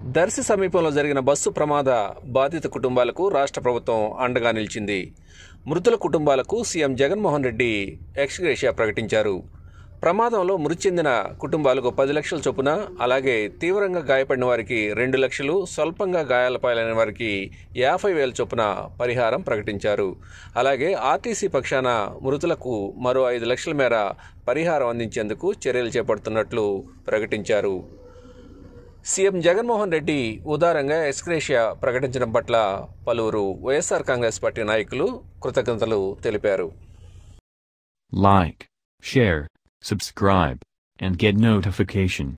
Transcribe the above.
దర్శి సమీపంలో జరిగిన బస్సు ప్రమాద బాధిత కుటుంబాలకు రాష్ట్ర ప్రభుత్వం అండగా నిలిచింది మృతుల కుటుంబాలకు సీఎం జగన్మోహన్ రెడ్డి ఎక్స్గ్రేషియా ప్రకటించారు ప్రమాదంలో మృతి చెందిన కుటుంబాలకు పది లక్షల చొప్పున అలాగే తీవ్రంగా గాయపడిన వారికి రెండు లక్షలు స్వల్పంగా గాయాల పాలైన వారికి యాభై వేల చొప్పున పరిహారం ప్రకటించారు అలాగే ఆర్టీసీ పక్షాన మృతులకు మరో ఐదు లక్షల మేర పరిహారం అందించేందుకు చర్యలు చేపడుతున్నట్లు ప్రకటించారు సీఎం జగన్మోహన్ రెడ్డి ఉదారంగా ఎక్స్గ్రేషియా ప్రకటించడం పట్ల పలువురు వైఎస్ఆర్ కాంగ్రెస్ పార్టీ నాయకులు కృతజ్ఞతలు తెలిపారు Like, share, subscribe, and get notification.